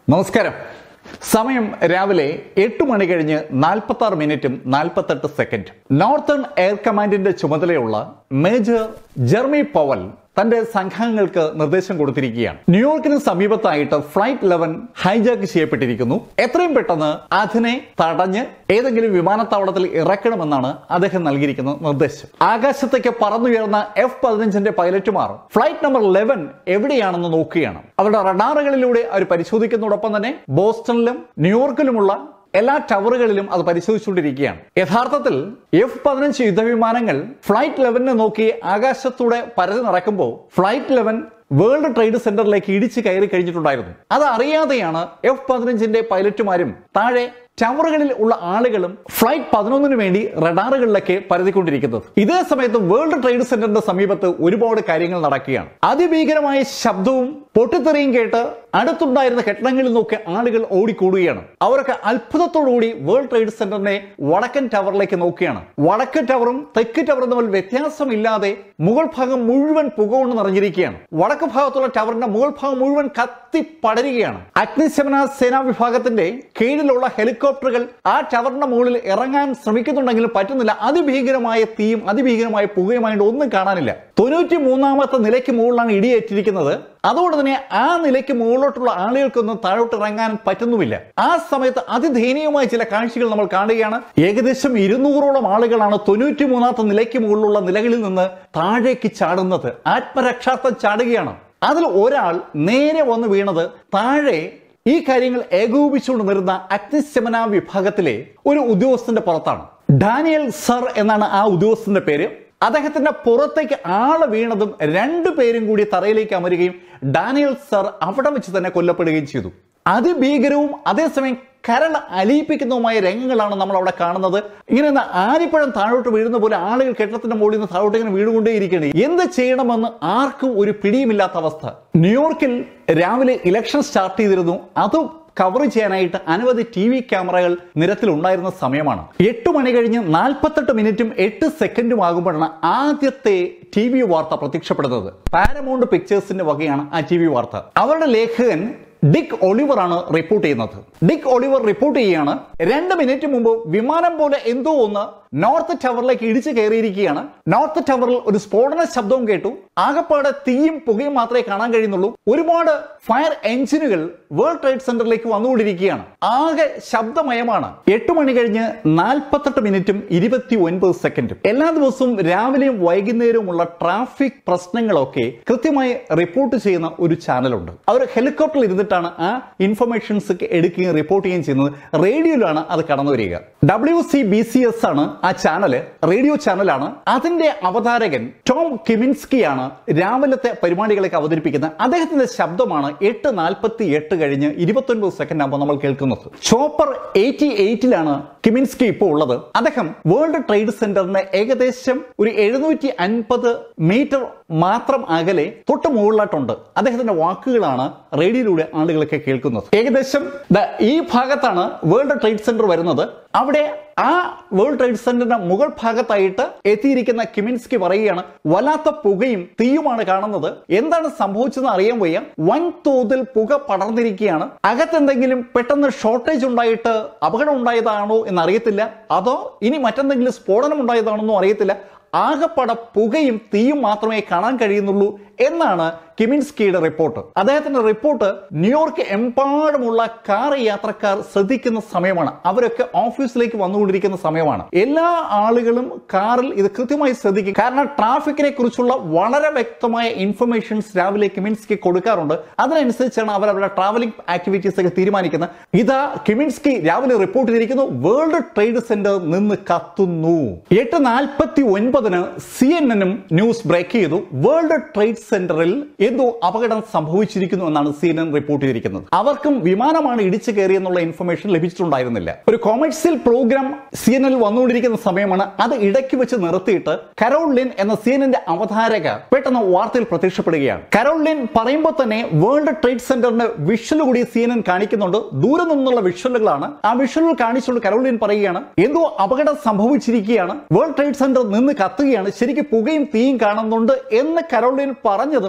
നമസ്കാരം സമയം രാവിലെ എട്ട് മണി കഴിഞ്ഞ് നാൽപ്പത്തി ആറ് മിനിറ്റും നാൽപ്പത്തെട്ട് സെക്കൻഡ് നോർത്തേൺ എയർ കമാൻഡിന്റെ ചുമതലയുള്ള മേജർ ജെർമി പവൽ തന്റെ സംഘങ്ങൾക്ക് നിർദ്ദേശം കൊടുത്തിരിക്കുകയാണ് ന്യൂയോർക്കിന് സമീപത്തായിട്ട് ഫ്ലൈറ്റ് ലെവൻ ഹൈജാക്ക് ചെയ്യപ്പെട്ടിരിക്കുന്നു എത്രയും പെട്ടെന്ന് അതിനെ തടഞ്ഞ് ഏതെങ്കിലും വിമാനത്താവളത്തിൽ ഇറക്കണമെന്നാണ് അദ്ദേഹം നൽകിയിരിക്കുന്ന നിർദ്ദേശം ആകാശത്തേക്ക് പറന്നുയർന്ന എഫ് പതിനഞ്ചിന്റെ പൈലറ്റുമാർ ഫ്ലൈറ്റ് നമ്പർ ലെവൻ എവിടെയാണെന്ന് നോക്കുകയാണ് അവരുടെ റഡാറുകളിലൂടെ അവർ പരിശോധിക്കുന്നതോടൊപ്പം തന്നെ ബോസ്റ്റണിലും ന്യൂയോർക്കിലുമുള്ള എല്ലാ ടവറുകളിലും അത് പരിശോധിച്ചുകൊണ്ടിരിക്കുകയാണ് യഥാർത്ഥത്തിൽ എഫ് പതിനഞ്ച് യുദ്ധവിമാനങ്ങൾ ഫ്ലൈറ്റ് ലെവനെ നോക്കി ആകാശത്തൂടെ പരതി നടക്കുമ്പോൾ ഫ്ലൈറ്റ് ലെവൻ വേൾഡ് ട്രേഡ് സെന്ററിലേക്ക് ഇടിച്ചു കയറി കഴിഞ്ഞിട്ടുണ്ടായിരുന്നു അത് അറിയാതെയാണ് എഫ് പതിനഞ്ചിന്റെ പൈലറ്റുമാരും താഴെ ടവറുകളിൽ ഉള്ള ആളുകളും ഫ്ലൈറ്റ് പതിനൊന്നിന് വേണ്ടി റഡാറുകളിലേക്ക് പരതിക്കൊണ്ടിരിക്കുന്നത് ഇതേ സമയത്ത് വേൾഡ് ട്രേഡ് സെന്ററിന്റെ സമീപത്ത് ഒരുപാട് കാര്യങ്ങൾ നടക്കുകയാണ് അതിഭീകരമായ ശബ്ദവും പൊട്ടിത്തെറിയും കേട്ട് അടുത്തുണ്ടായിരുന്ന കെട്ടിടങ്ങളിൽ നോക്കി ആളുകൾ ഓടിക്കൂടുകയാണ് അവരൊക്കെ അത്ഭുതത്തോടുകൂടി വേൾഡ് ട്രേഡ് സെന്ററിനെ വടക്കൻ ടവറിലേക്ക് നോക്കുകയാണ് വടക്ക് ടവറും തെക്ക് ടവറും തമ്മിൽ വ്യത്യാസമില്ലാതെ മുകൾ ഭാഗം മുഴുവൻ പുക കൊണ്ട് നിറഞ്ഞിരിക്കുകയാണ് വടക്ക് ഭാഗത്തുള്ള ടവറിന്റെ മുകൾ ഭാഗം മുഴുവൻ കത്തി പടരുകയാണ് അഗ്നിശമന സേനാ വിഭാഗത്തിന്റെ കീഴിലുള്ള ഹെലികോപ്റ്ററുകൾ ആ ടവറിന്റെ മുകളിൽ ഇറങ്ങാൻ ശ്രമിക്കുന്നുണ്ടെങ്കിലും പറ്റുന്നില്ല അതിഭീകരമായ തീയും അതിഭീകരമായ പുകയുമായിട്ട് ഒന്നും കാണാനില്ല തൊണ്ണൂറ്റി മൂന്നാമത്തെ നിലയ്ക്ക് മുകളിലാണ് ഇടിയേറ്റിരിക്കുന്നത് അതുകൊണ്ട് തന്നെ ആ നിലയ്ക്ക് മുകളിലോട്ടുള്ള ആളുകൾക്കൊന്നും താഴോട്ട് ഇറങ്ങാൻ പറ്റുന്നുമില്ല ആ സമയത്ത് അതിദയനീയമായ ചില കാഴ്ചകൾ നമ്മൾ കാണുകയാണ് ഏകദേശം ഇരുന്നൂറോളം ആളുകളാണ് തൊണ്ണൂറ്റി മൂന്നാമത്തെ നിലയ്ക്ക് മുകളിലുള്ള നിലകളിൽ നിന്ന് താഴേക്ക് ചാടുന്നത് ആത്മരക്ഷാർത്ഥം ചാടുകയാണ് അതിൽ ഒരാൾ നേരെ വന്ന് വീണത് താഴെ ഈ കാര്യങ്ങൾ ഏകോപിച്ചുകൊണ്ട് നിരുന്ന അഗ്നിശമന വിഭാഗത്തിലെ ഒരു ഉദ്യോഗസ്ഥന്റെ പുറത്താണ് ഡാനിയൽ സർ എന്നാണ് ആ ഉദ്യോഗസ്ഥന്റെ പേര് അദ്ദേഹത്തിന്റെ പുറത്തേക്ക് ആള് വീണതും രണ്ടു പേരും കൂടി തറയിലേക്ക് അമരുകയും ഡാനിയൽ സർ അവിടെ വെച്ച് തന്നെ കൊല്ലപ്പെടുകയും ചെയ്തു അതിഭീകരവും അതേസമയം കരൾ അലിയിപ്പിക്കുന്നതുമായ രംഗങ്ങളാണ് നമ്മൾ അവിടെ കാണുന്നത് ഇങ്ങനെ ഒന്ന് ആരിപ്പഴം താഴോട്ട് വീഴുന്ന പോലെ ആളുകൾ കെട്ടിടത്തിന്റെ മുകളിൽ നിന്ന് താഴോട്ട് ഇങ്ങനെ വീണുകൊണ്ടേയിരിക്കുകയാണ് എന്ത് ചെയ്യണമെന്ന് ആർക്കും ഒരു പിടിയുമില്ലാത്ത അവസ്ഥ ന്യൂയോർക്കിൽ രാവിലെ ഇലക്ഷൻ സ്റ്റാർട്ട് ചെയ്തിരുന്നു അതും കവർ ചെയ്യാനായിട്ട് അനവധി ടി വി ക്യാമറകൾ നിരത്തിലുണ്ടായിരുന്ന സമയമാണ് എട്ട് മണി കഴിഞ്ഞ് നാൽപ്പത്തെട്ട് മിനിറ്റും എട്ട് സെക്കൻഡും ആകുമ്പോഴാണ് ആദ്യത്തെ ടി വി വാർത്ത പ്രത്യക്ഷപ്പെടുന്നത് പാരമൗണ്ട് പിക്ചേഴ്സിന്റെ വകയാണ് ആ ടി വി വാർത്ത അവരുടെ ലേഖകൻ ഡിക് ഒളിവർ ആണ് റിപ്പോർട്ട് ചെയ്യുന്നത് ഡിക് ഒളിവർ റിപ്പോർട്ട് ചെയ്യാണ് രണ്ട് മിനിറ്റ് മുമ്പ് വിമാനം പോലെ എന്തോ ഒന്ന് നോർത്ത് ടവറിലേക്ക് ഇടിച്ചു കയറിയിരിക്കുകയാണ് നോർത്ത് ടവറിൽ ഒരു സ്ഫോടന ശബ്ദവും കേട്ടു ആകപ്പാടെ തീയും പുകയും മാത്രമേ കാണാൻ കഴിയുന്നുള്ളൂ ഒരുപാട് ഫയർ എഞ്ചിനുകൾ വേൾഡ് ട്രേഡ് സെന്ററിലേക്ക് വന്നുകൊണ്ടിരിക്കുകയാണ് ആകെ ശബ്ദമയമാണ് എട്ട് മണി കഴിഞ്ഞ് നാൽപ്പത്തെട്ട് മിനിറ്റും ഇരുപത്തി ഒൻപത് സെക്കൻഡും എല്ലാ ദിവസവും രാവിലെയും വൈകുന്നേരവുമുള്ള ട്രാഫിക് പ്രശ്നങ്ങളൊക്കെ കൃത്യമായി റിപ്പോർട്ട് ചെയ്യുന്ന ഒരു ചാനലുണ്ട് അവർ ഹെലികോപ്റ്ററിൽ ഇരുന്നിട്ടാണ് ആ ഇൻഫർമേഷൻസ് എടുക്കുകയും റിപ്പോർട്ട് ചെയ്യുകയും ചെയ്യുന്നത് റേഡിയോയിലാണ് അത് കടന്നു വരിക W C B C S ആണ് ആ ചാനല് റേഡിയോ ചാനലാണ് അതിന്റെ അവതാരകൻ ടോം കിമിൻസ്കിയാണ് രാവിലത്തെ പരിപാടികളൊക്കെ അവതരിപ്പിക്കുന്നത് അദ്ദേഹത്തിന്റെ ശബ്ദമാണ് എട്ട് നാൽപ്പത്തി എട്ട് കഴിഞ്ഞ് ഇരുപത്തൊൻപത് സെക്കൻഡ് ആകുമ്പോൾ നമ്മൾ കേൾക്കുന്നത് ചോപ്പർ എയ്റ്റി എയ്റ്റിലാണ് കിമിൻസ്കി ഇപ്പോൾ ഉള്ളത് അദ്ദേഹം വേൾഡ് ട്രേഡ് സെന്ററിന് ഏകദേശം ഒരു എഴുന്നൂറ്റി അൻപത് മീറ്റർ മാത്രം അകലെ തൊട്ട് മുകളിലായിട്ടുണ്ട് അദ്ദേഹത്തിന്റെ വാക്കുകളാണ് റേഡിയോയിലൂടെ ആളുകളൊക്കെ കേൾക്കുന്നത് ഏകദേശം ദാ ഈ ഭാഗത്താണ് വേൾഡ് ട്രേഡ് സെന്റർ വരുന്നത് അവിടെ ആ വേൾഡ് ട്രേഡ് സെന്ററിന്റെ മുകൾ ഭാഗത്തായിട്ട് എത്തിയിരിക്കുന്ന കിമിൻസ്കി പറയുകയാണ് വല്ലാത്ത പുകയും തീയുമാണ് കാണുന്നത് എന്താണ് സംഭവിച്ചതെന്ന് അറിയാൻ വയ്യ വൻതോതിൽ പുക പടർന്നിരിക്കുകയാണ് അകത്തെന്തെങ്കിലും പെട്ടെന്ന് ഷോർട്ടേജ് ഉണ്ടായിട്ട് അപകടം ഉണ്ടായതാണോ എന്ന് അറിയത്തില്ല അതോ ഇനി മറ്റെന്തെങ്കിലും സ്ഫോടനം ഉണ്ടായതാണെന്നോ അറിയത്തില്ല ആകപ്പട പുകയും തീയും മാത്രമേ കാണാൻ കഴിയുന്നുള്ളൂ എന്നാണ് കിമിൻസ്കിയുടെ റിപ്പോർട്ട് അദ്ദേഹത്തിന്റെ റിപ്പോർട്ട് ന്യൂയോർക്ക് എമ്പാടുമുള്ള കാർ യാത്രക്കാർ ശ്രദ്ധിക്കുന്ന സമയമാണ് അവരൊക്കെ ഓഫീസിലേക്ക് വന്നുകൊണ്ടിരിക്കുന്ന സമയമാണ് എല്ലാ ആളുകളും കാറിൽ ഇത് കൃത്യമായി ശ്രദ്ധിക്കും കാരണം ട്രാഫിക്കിനെ കുറിച്ചുള്ള വളരെ വ്യക്തമായ ഇൻഫർമേഷൻസ് രാവിലെ കിമിൻസ്കി കൊടുക്കാറുണ്ട് അതിനനുസരിച്ചാണ് അവർ അവരുടെ ട്രാവലിംഗ് ആക്ടിവിറ്റീസ് ഒക്കെ തീരുമാനിക്കുന്നത് ഇതാ കിമിൻസ്കി രാവിലെ റിപ്പോർട്ട് ചെയ്തിരിക്കുന്നു വേൾഡ് ട്രേഡ് സെന്റർ നിന്ന് കത്തുന്നു എട്ട് നാൽപ്പത്തി ഒൻപതിന് സി എൻ എനും ന്യൂസ് ബ്രേക്ക് ചെയ്തു വേൾഡ് ട്രേഡ് സെന്ററിൽ എന്തോ അപകടം സംഭവിച്ചിരിക്കുന്നു എന്നാണ് സി എൻ എൻ റിപ്പോർട്ട് ചെയ്തിരിക്കുന്നത് അവർക്കും വിമാനമാണ് ഇടിച്ചു കയറിയെന്നുള്ള ഇൻഫർമേഷൻ ലഭിച്ചിട്ടുണ്ടായിരുന്നില്ല ഒരു commercial program C N L വന്നുകൊണ്ടിരിക്കുന്ന സമയമാണ് അത് ഇടയ്ക്ക് വെച്ച് നിർത്തിയിട്ട് കരോൾ ലിൻ എന്ന സി എൻ എന്റെ അവതാരക പെട്ടെന്ന് വാർത്തയിൽ പ്രത്യക്ഷപ്പെടുകയാണ് കരോൾ ലിൻ പറയുമ്പോൾ തന്നെ വേൾഡ് ട്രേഡ് സെന്ററിന്റെ വിഷ്വൽ കൂടി സി എൻ എൻ കാണിക്കുന്നുണ്ട് ദൂരെ നിന്നുള്ള വിഷ്വലുകളാണ് ആ വിഷ്വലുകൾ കാണിച്ചുകൊണ്ട് കരോളിൻ പറയുകയാണ് എന്തോ അപകടം സംഭവിച്ചിരിക്കുകയാണ് വേൾഡ് ട്രേഡ് സെന്റർ നിന്ന് കത്തുകയാണ് ശരിക്കും പുകയും തീയും കാണുന്നുണ്ട് എന്ന് കരോളിൻ പറഞ്ഞതും കരോളിൻ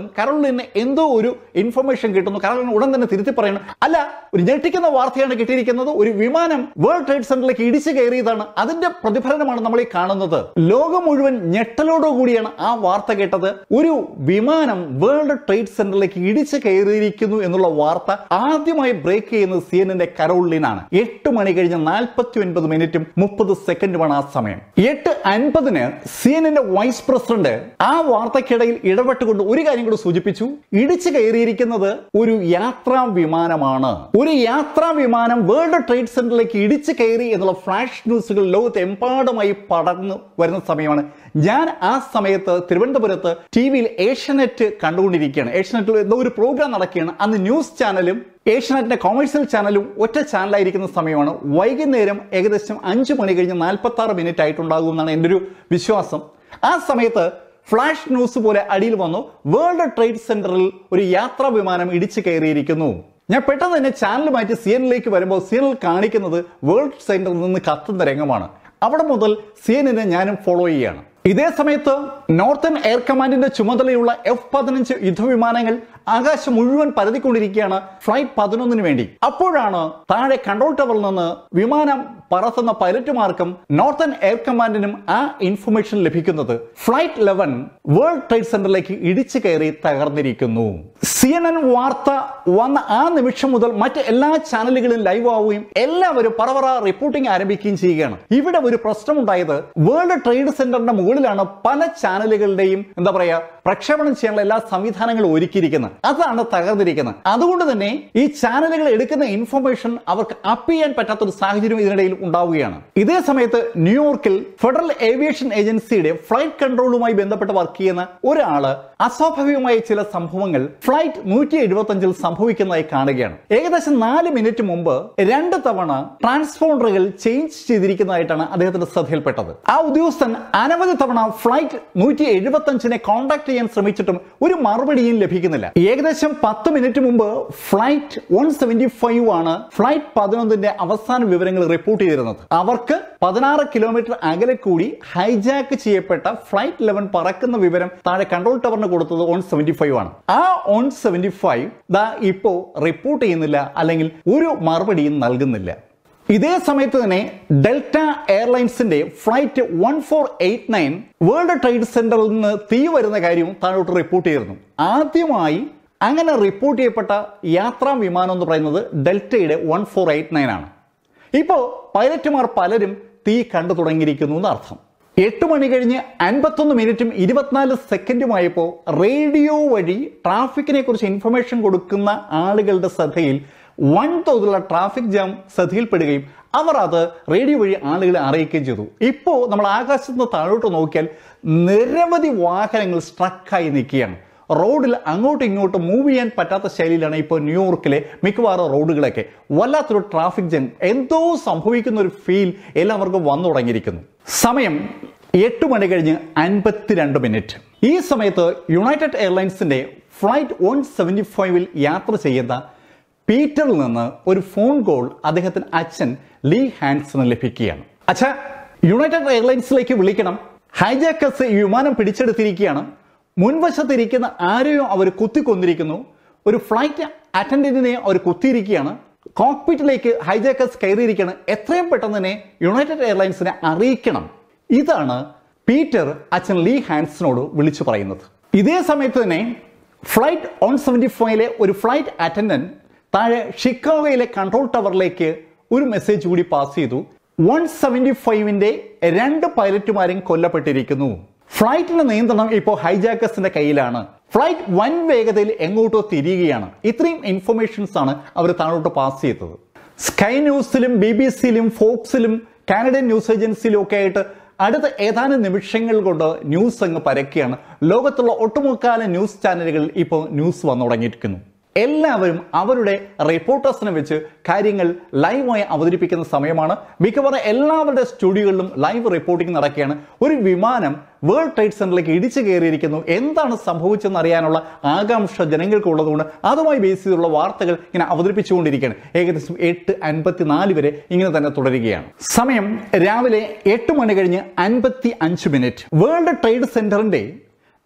കരോളിന് എന്തോ ഒരു ഇൻഫർമേഷൻ കിട്ടുന്നു കരോളിന് ഉടൻ തന്നെ തിരുത്തി പറയുന്നു അല്ല ഒരു ഞെട്ടിക്കുന്ന വാർത്തയാണ് കിട്ടിയിരിക്കുന്നത് ഒരു വിമാനം വേൾഡ് ട്രേഡ് സെന്ററിലേക്ക് ഇടിച്ചു കയറിയതാണ് അതിന്റെ പ്രതിഫലനമാണ് നമ്മൾ ഈ കാണുന്നത് ലോകം മുഴുവൻ ഞെട്ടലോടുകൂടിയാണ് ആ വാർത്ത കേട്ടത് ഒരു വിമാനം വേൾഡ് ട്രേഡ് സെന്ററിലേക്ക് ഇടിച്ചു കയറിയിരിക്കുന്നു എന്നുള്ള വാർത്ത ആദ്യമായി ബ്രേക്ക് ചെയ്യുന്നത് സി എന്നിന്റെ കരോളിനാണ് എട്ട് മണി കഴിഞ്ഞ് നാൽപ്പത്തി ഒൻപത് മിനിറ്റും മുപ്പത് സെക്കൻഡുമാണ് ആ സമയം എട്ട് അൻപതിന് സി എന്നിന്റെ വൈസ് പ്രസിഡന്റ് ആ വാർത്തക്കിടയിൽ ഇടപെട്ടുകൊണ്ട് ഒരു കാര്യം കൂടി സൂചിപ്പിച്ചു ഇടിച്ചു കയറിയിരിക്കുന്നത് ഒരു യാത്രാ വിമാനമാണ് ഒരു യാത്രാ വിമാനം വേൾഡ് ട്രേഡ് സെന്ററിലേക്ക് ഇടിച്ചു കയറി എന്നുള്ള ഫ്ലാഷ് ന്യൂസുകൾ ലോകത്തെമ്പാടുമായി പടർന്നു വരുന്ന സമയമാണ് ഞാൻ ആ സമയത്ത് തിരുവനന്തപുരത്ത് ടി വിയിൽ ഏഷ്യനെറ്റ് കണ്ടുകൊണ്ടിരിക്കുകയാണ് ഏഷ്യനെറ്റിൽ എന്തോ ഒരു പ്രോഗ്രാം നടക്കുകയാണ് അന്ന് ന്യൂസ് ചാനലും ഏഷ്യനെറ്റിന്റെ കൊമേഴ്സ്യൽ ചാനലും ഒറ്റ ചാനലായിരിക്കുന്ന സമയമാണ് വൈകുന്നേരം ഏകദേശം അഞ്ചു മണി കഴിഞ്ഞ് നാൽപ്പത്തി ആറ് മിനിറ്റ് ആയിട്ടുണ്ടാകും എന്നാണ് എൻ്റെ ഒരു വിശ്വാസം ആ സമയത്ത് ഫ്ലാഷ് ന്യൂസ് പോലെ അടിയിൽ വന്നു വേൾഡ് ട്രേഡ് സെന്ററിൽ ഒരു യാത്രാ വിമാനം ഇടിച്ചു കയറിയിരിക്കുന്നു ഞാൻ പെട്ടെന്ന് തന്നെ ചാനൽ മാറ്റി സി എന്നിലേക്ക് വരുമ്പോൾ സി എനിൽ കാണിക്കുന്നത് വേൾഡ് സെന്ററിൽ നിന്ന് കത്തുന്ന രംഗമാണ് അവിടെ മുതൽ സി എന്നിനെ ഞാനും ഫോളോ ചെയ്യുകയാണ് ഇതേ സമയത്ത് നോർത്തേൺ എയർ കമാൻഡിന്റെ ചുമതലയുള്ള എഫ് പതിനഞ്ച് യുദ്ധവിമാനങ്ങൾ ആകാശം മുഴുവൻ പരതിക്കൊണ്ടിരിക്കുകയാണ് ഫ്ലൈറ്റ് പതിനൊന്നിന് വേണ്ടി അപ്പോഴാണ് താഴെ കൺട്രോൾ ടവറിൽ നിന്ന് വിമാനം പറത്തുന്ന പൈലറ്റുമാർക്കും നോർത്തേൺ എയർ കമാൻഡിനും ആ ഇൻഫർമേഷൻ ലഭിക്കുന്നത് ഫ്ലൈറ്റ് ലെവൻ വേൾഡ് ട്രേഡ് സെന്ററിലേക്ക് ഇടിച്ചു കയറി തകർന്നിരിക്കുന്നു സി എൻ എൻ വാർത്ത വന്ന ആ നിമിഷം മുതൽ മറ്റ് എല്ലാ ചാനലുകളും ലൈവ് ആവുകയും എല്ലാവരും പറവറ റിപ്പോർട്ടിംഗ് ആരംഭിക്കുകയും ചെയ്യുകയാണ് ഇവിടെ ഒരു പ്രശ്നമുണ്ടായത് വേൾഡ് ട്രേഡ് സെന്ററിന്റെ മുകളിലാണ് പല ചാനലുകളുടെയും എന്താ പറയാ പ്രക്ഷേപണം ചെയ്യാനുള്ള എല്ലാ സംവിധാനങ്ങളും ഒരുക്കിയിരിക്കുന്നത് അതാണ് തകർന്നിരിക്കുന്നത് അതുകൊണ്ട് തന്നെ ഈ ചാനലുകൾ എടുക്കുന്ന ഇൻഫർമേഷൻ അവർക്ക് അപ്പ് ചെയ്യാൻ പറ്റാത്ത ഒരു സാഹചര്യം ഇതിനിടയിൽ ഉണ്ടാവുകയാണ് ഇതേ സമയത്ത് ന്യൂയോർക്കിൽ ഫെഡറൽ ഏവിയേഷൻ ഏജൻസിയുടെ ഫ്ലൈറ്റ് കൺട്രോളുമായി ബന്ധപ്പെട്ട് വർക്ക് ചെയ്യുന്ന ഒരാള് അസ്വാഭാവികമായ ചില സംഭവങ്ങൾ ഫ്ലൈറ്റ് നൂറ്റി എഴുപത്തി അഞ്ചിൽ സംഭവിക്കുന്നതായി കാണുകയാണ് ഏകദേശം നാല് മിനിറ്റ് മുമ്പ് രണ്ട് തവണ ട്രാൻസ്പോണ്ടറുകൾ ചേഞ്ച് ചെയ്തിരിക്കുന്നതായിട്ടാണ് അദ്ദേഹത്തിന്റെ ശ്രദ്ധയിൽപ്പെട്ടത് ആ ഉദ്യോഗസ്ഥൻ അനവധി തവണ ഫ്ലൈറ്റ് നൂറ്റി എഴുപത്തി അഞ്ചിനെ കോൺടാക്ട് ചെയ്യാൻ ശ്രമിച്ചിട്ടും ഒരു മറുപടിയും ലഭിക്കുന്നില്ല ഏകദേശം പത്ത് മിനിറ്റ് മുമ്പ് ഫ്ലൈറ്റ് വൺ സെവന്റി ഫൈവ് ആണ് ഫ്ലൈറ്റ് പതിനൊന്നിന്റെ അവസാന വിവരങ്ങൾ റിപ്പോർട്ട് ചെയ്തിരുന്നത് അവർക്ക് പതിനാറ് കിലോമീറ്റർ അകലെ കൂടി ഹൈജാക്ക് ചെയ്യപ്പെട്ട ഫ്ലൈറ്റ് ലെവൻ പറക്കുന്ന വിവരം താഴെ കൺട്രോൾ ടവറിന് കൊടുത്തത് ഓൺ സെവന്റി ഫൈവ് ആണ് ആ ഓൺ സെവന്റി ഫൈവ് ദാ ഇപ്പോ റിപ്പോർട്ട് ചെയ്യുന്നില്ല അല്ലെങ്കിൽ ഒരു മറുപടിയും നൽകുന്നില്ല ഇതേ സമയത്ത് തന്നെ ഡെൽറ്റ എയർലൈൻസിന്റെ flight one four eight nine world trade സെന്ററിൽ നിന്ന് തീ വരുന്ന കാര്യവും താഴോട്ട് റിപ്പോർട്ട് ചെയ്തിരുന്നു ആദ്യമായി അങ്ങനെ റിപ്പോർട്ട് ചെയ്യപ്പെട്ട യാത്രാ വിമാനം എന്ന് പറയുന്നത് ഡെൽറ്റയുടെ വൺ ഫോർ എയ്റ്റ് നയൻ ആണ് ഇപ്പോൾ പൈലറ്റുമാർ പലരും തീ കണ്ടു തുടങ്ങിയിരിക്കുന്നു എന്ന് അർത്ഥം എട്ട് മണി കഴിഞ്ഞ് അൻപത്തൊന്ന് മിനിറ്റും ഇരുപത്തിനാല് സെക്കൻഡുമായപ്പോൾ റേഡിയോ വഴി ട്രാഫിക്കിനെ കുറിച്ച് ഇൻഫർമേഷൻ കൊടുക്കുന്ന ആളുകളുടെ ശ്രദ്ധയിൽ വൻതോതിലുള്ള ട്രാഫിക് ജാം ശ്രദ്ധയിൽപ്പെടുകയും അവർ അത് റേഡിയോ വഴി ആളുകളെ അറിയിക്കുകയും ചെയ്തു ഇപ്പോൾ നമ്മൾ ആകാശത്ത് നിന്ന് താഴോട്ട് നോക്കിയാൽ നിരവധി വാഹനങ്ങൾ സ്ട്രക്കായി നിൽക്കുകയാണ് റോഡിൽ അങ്ങോട്ടും ഇങ്ങോട്ടും മൂവ് ചെയ്യാൻ പറ്റാത്ത ശൈലിയിലാണ് ഇപ്പോൾ ന്യൂയോർക്കിലെ മിക്കവാറും റോഡുകളൊക്കെ വല്ലാത്തൊരു ട്രാഫിക് ജം എന്തോ സംഭവിക്കുന്ന ഒരു ഫീൽ എല്ലാവർക്കും വന്നു തുടങ്ങിയിരിക്കുന്നു സമയം എട്ട് മണി കഴിഞ്ഞ് അൻപത്തിരണ്ട് മിനിറ്റ് ഈ സമയത്ത് യുണൈറ്റഡ് എയർലൈൻസിന്റെ ഫ്ലൈറ്റ് വൺ സെവൻറ്റി ഫൈവിൽ യാത്ര ചെയ്യുന്ന പീറ്ററിൽ നിന്ന് ഒരു ഫോൺ കോൾ അദ്ദേഹത്തിന് അച്ഛൻ ലീ ഹാൻസന് ലഭിക്കുകയാണ് അച്ഛാ യുണൈറ്റഡ് എയർലൈൻസിലേക്ക് വിളിക്കണം ഹൈജാക്കേഴ്സ് ഈ വിമാനം പിടിച്ചെടുത്തിരിക്കുകയാണ് മുൻവശത്തിരിക്കുന്ന ആരെയോ അവർ കുത്തിക്കൊന്നിരിക്കുന്നു ഒരു ഫ്ലൈറ്റ് അറ്റൻഡന്റിനെ അവർ കുത്തിയിരിക്കുകയാണ് കോക്പിറ്റിലേക്ക് ഹൈജാക്കേഴ്സ് കയറിയിരിക്കുകയാണ് എത്രയും പെട്ടെന്ന് തന്നെ യുണൈറ്റഡ് എയർലൈൻസിനെ അറിയിക്കണം ഇതാണ് പീറ്റർ അച്ഛൻ ലീ ഹാൻസിനോട് വിളിച്ചു പറയുന്നത് ഇതേ സമയത്ത് തന്നെ ഫ്ലൈറ്റ് ഓൺ സെവൻറ്റി ഫൈവിലെ ഒരു ഫ്ലൈറ്റ് അറ്റൻഡന്റ് താഴെ ഷിക്കാഗോയിലെ കൺട്രോൾ ടവറിലേക്ക് ഒരു മെസ്സേജ് കൂടി പാസ് ചെയ്തു വൺ സെവൻറ്റി ഫൈവിന്റെ രണ്ട് പൈലറ്റുമാരും കൊല്ലപ്പെട്ടിരിക്കുന്നു ഫ്ലൈറ്റിന്റെ നിയന്ത്രണം ഇപ്പോൾ ഹൈജാക്കേഴ്സിന്റെ കയ്യിലാണ് ഫ്ലൈറ്റ് വൻ വേഗതയിൽ എങ്ങോട്ടോ തിരിയുകയാണ് ഇത്രയും ഇൻഫർമേഷൻസ് ആണ് അവർ താഴോട്ട് പാസ് ചെയ്തത് സ്കൈ ന്യൂസിലും ബി ബി സിയിലും ഫോക്സിലും കാനഡൻ ന്യൂസ് ഏജൻസിയിലും ഒക്കെ ആയിട്ട് അടുത്ത ഏതാനും നിമിഷങ്ങൾ കൊണ്ട് ന്യൂസ് അങ്ങ് പരക്കുകയാണ് ലോകത്തുള്ള ഒട്ടുമുക്കാല ന്യൂസ് ചാനലുകൾ ഇപ്പോൾ ന്യൂസ് വന്നു തുടങ്ങിയിരിക്കുന്നു എല്ലാവരും അവരുടെ റിപ്പോർട്ടേഴ്സിനെ വെച്ച് കാര്യങ്ങൾ ലൈവായി അവതരിപ്പിക്കുന്ന സമയമാണ് മിക്കവാറും എല്ലാവരുടെ സ്റ്റുഡിയോകളിലും ലൈവ് റിപ്പോർട്ടിംഗ് നടക്കുകയാണ് ഒരു വിമാനം വേൾഡ് ട്രേഡ് സെന്ററിലേക്ക് ഇടിച്ചു കയറിയിരിക്കുന്നു എന്താണ് സംഭവിച്ചതെന്ന് അറിയാനുള്ള ആകാംക്ഷ ജനങ്ങൾക്ക് ഉള്ളതുകൊണ്ട് അതുമായി ബേസ് ചെയ്തുള്ള വാർത്തകൾ ഇങ്ങനെ അവതരിപ്പിച്ചുകൊണ്ടിരിക്കുകയാണ് ഏകദേശം എട്ട് അൻപത്തിനാല് വരെ ഇങ്ങനെ തന്നെ തുടരുകയാണ് സമയം രാവിലെ എട്ട് മണി കഴിഞ്ഞ് അൻപത്തി അഞ്ച് മിനിറ്റ് വേൾഡ് ട്രേഡ് സെന്ററിന്റെ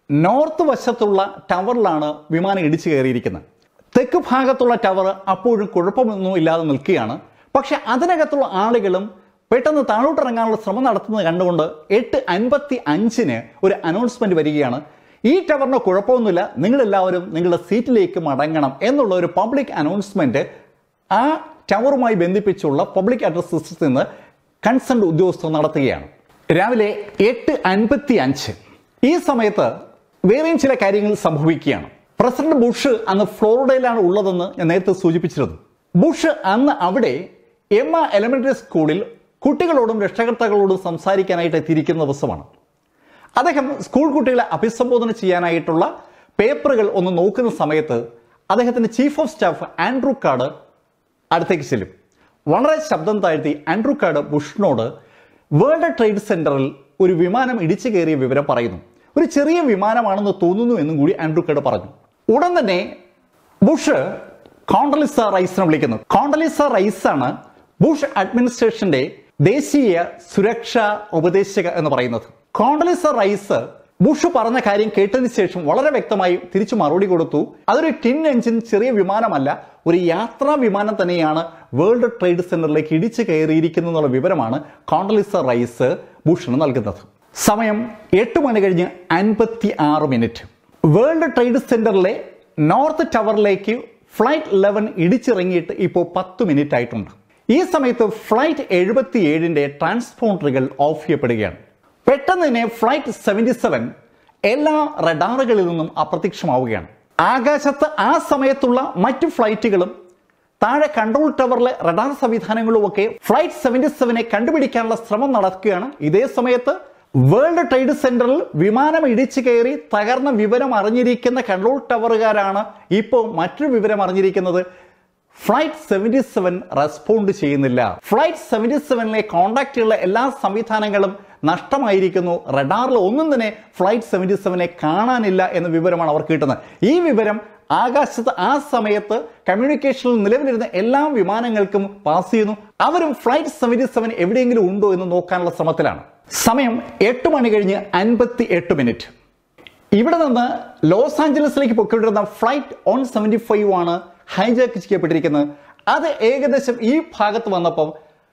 നോർത്ത് വശത്തുള്ള ടവറിലാണ് വിമാനം ഇടിച്ചു കയറിയിരിക്കുന്നത് തെക്ക് ഭാഗത്തുള്ള ടവർ അപ്പോഴും കുഴപ്പമൊന്നും ഇല്ലാതെ നിൽക്കുകയാണ് പക്ഷെ അതിനകത്തുള്ള ആളുകളും പെട്ടെന്ന് താഴോട്ടിറങ്ങാനുള്ള ശ്രമം നടത്തുന്നത് കണ്ടുകൊണ്ട് എട്ട് അൻപത്തി അഞ്ചിന് ഒരു അനൗൺസ്മെന്റ് വരികയാണ് ഈ ടവറിന് കുഴപ്പമൊന്നുമില്ല നിങ്ങളെല്ലാവരും നിങ്ങളുടെ സീറ്റിലേക്ക് മടങ്ങണം എന്നുള്ള ഒരു പബ്ലിക് അനൗൺസ്മെന്റ് ആ ടവറുമായി ബന്ധിപ്പിച്ചുള്ള പബ്ലിക് അഡ്രസ് സിസ്റ്റത്തിൽ നിന്ന് കൺസേൺ ഉദ്യോഗസ്ഥർ നടത്തുകയാണ് രാവിലെ എട്ട് അൻപത്തി അഞ്ച് ഈ സമയത്ത് വേറെയും ചില കാര്യങ്ങൾ സംഭവിക്കുകയാണ് പ്രസിഡന്റ് ബുഷ് അന്ന് ഫ്ലോറിഡയിലാണ് ഉള്ളതെന്ന് ഞാൻ നേരത്തെ സൂചിപ്പിച്ചിരുന്നു ബുഷ് അന്ന് അവിടെ എമ്മ എലിമെന്ററി സ്കൂളിൽ കുട്ടികളോടും രക്ഷകർത്താക്കളോടും സംസാരിക്കാനായിട്ട് എത്തിയിരിക്കുന്ന ദിവസമാണ് അദ്ദേഹം സ്കൂൾ കുട്ടികളെ അഭിസംബോധന ചെയ്യാനായിട്ടുള്ള പേപ്പറുകൾ ഒന്ന് നോക്കുന്ന സമയത്ത് അദ്ദേഹത്തിന്റെ chief of staff Andrew Card അടുത്തേക്ക് ചെല്ലും വളരെ ശബ്ദം താഴ്ത്തി ആൻഡ്രൂ കാർഡ് ബുഷിനോട് വേൾഡ് ട്രേഡ് സെന്ററിൽ ഒരു വിമാനം ഇടിച്ചു കയറിയ വിവരം പറയുന്നു ഒരു ചെറിയ വിമാനമാണെന്ന് തോന്നുന്നു എന്നും കൂടി ആൻഡ്രൂ കാർഡ് പറഞ്ഞു ഉടൻ തന്നെ ബുഷ് കോണ്ടലിസ റൈസിനെ വിളിക്കുന്നു കോണ്ടലിസ റൈസ് ആണ് ബുഷ് അഡ്മിനിസ്ട്രേഷന്റെ ദേശീയ സുരക്ഷാ ഉപദേശക എന്ന് പറയുന്നത് കോണ്ടലിസ റൈസ് ബുഷ് പറഞ്ഞ കാര്യം കേട്ടതിന് ശേഷം വളരെ വ്യക്തമായി തിരിച്ചു മറുപടി കൊടുത്തു അതൊരു ടിൻ എഞ്ചിൻ ചെറിയ വിമാനമല്ല ഒരു യാത്രാ വിമാനം തന്നെയാണ് വേൾഡ് ട്രേഡ് സെന്ററിലേക്ക് ഇടിച്ചു കയറിയിരിക്കുന്നു എന്നുള്ള വിവരമാണ് കോണ്ടലിസ റൈസ് ബുഷിന് നൽകുന്നത് സമയം എട്ട് മണി കഴിഞ്ഞ് അൻപത്തി ആറ് മിനിറ്റ് വേൾഡ് ട്രേഡ് സെന്ററിലെ നോർത്ത് ടവറിലേക്ക് ഫ്ലൈറ്റ് ലെവൻ ഇടിച്ചിറങ്ങിയിട്ട് ഇപ്പോൾ പത്ത് മിനിറ്റ് ആയിട്ടുണ്ട് ഈ സമയത്ത് ഫ്ലൈറ്റ് എഴുപത്തി ഏഴിന്റെ ട്രാൻസ്പോണ്ടറുകൾ ഓഫ് ചെയ്യപ്പെടുകയാണ് പെട്ടെന്ന് തന്നെ ഫ്ലൈറ്റ് സെവൻറ്റി സെവൻ എല്ലാ റഡാറുകളിൽ നിന്നും അപ്രത്യക്ഷമാവുകയാണ് ആകാശത്ത് ആ സമയത്തുള്ള മറ്റു ഫ്ലൈറ്റുകളും താഴെ കൺട്രോൾ ടവറിലെ റഡാർ സംവിധാനങ്ങളും ഒക്കെ ഫ്ലൈറ്റ് സെവൻറ്റി സെവനെ കണ്ടുപിടിക്കാനുള്ള ശ്രമം നടക്കുകയാണ് ഇതേ സമയത്ത് വേൾഡ് ട്രേഡ് സെന്ററിൽ വിമാനം ഇടിച്ചു കയറി തകർന്ന വിവരം അറിഞ്ഞിരിക്കുന്ന കൺട്രോൾ ടവറുകാരാണ് ഇപ്പോൾ മറ്റൊരു വിവരം അറിഞ്ഞിരിക്കുന്നത് ഫ്ലൈറ്റ് സെവൻറ്റി സെവൻ റെസ്പോണ്ട് ചെയ്യുന്നില്ല ഫ്ലൈറ്റ് സെവൻറ്റി സെവനിലെ കോണ്ടാക്ട് ചെയ്യുന്ന എല്ലാ സംവിധാനങ്ങളും നഷ്ടമായിരിക്കുന്നു റഡാറിൽ ഒന്നും തന്നെ ഫ്ലൈറ്റ് സെവൻറ്റി സെവനെ കാണാനില്ല എന്ന വിവരമാണ് അവർക്ക് കിട്ടുന്നത് ഈ വിവരം ആകാശത്ത് ആ സമയത്ത് കമ്മ്യൂണിക്കേഷനിൽ നിലവിലിരുന്ന എല്ലാ വിമാനങ്ങൾക്കും പാസ് ചെയ്യുന്നു അവരും ഫ്ലൈറ്റ് സെവൻറ്റി സെവൻ എവിടെയെങ്കിലും ഉണ്ടോ എന്ന് നോക്കാനുള്ള ശ്രമത്തിലാണ് സമയം എട്ട് മണി കഴിഞ്ഞ് അൻപത്തി എട്ട് മിനിറ്റ് ഇവിടെ നിന്ന് ലോസ് ആഞ്ചലസിലേക്ക് പൊയ്ക്കൊണ്ടിരുന്ന ഫ്ലൈറ്റ് ഓൺ സെവൻറ്റി ഫൈവ് ആണ് ഹൈജാക്ക് ചെയ്യപ്പെട്ടിരിക്കുന്നത് അത് ഏകദേശം ഈ ഭാഗത്ത് വന്നപ്പോൾ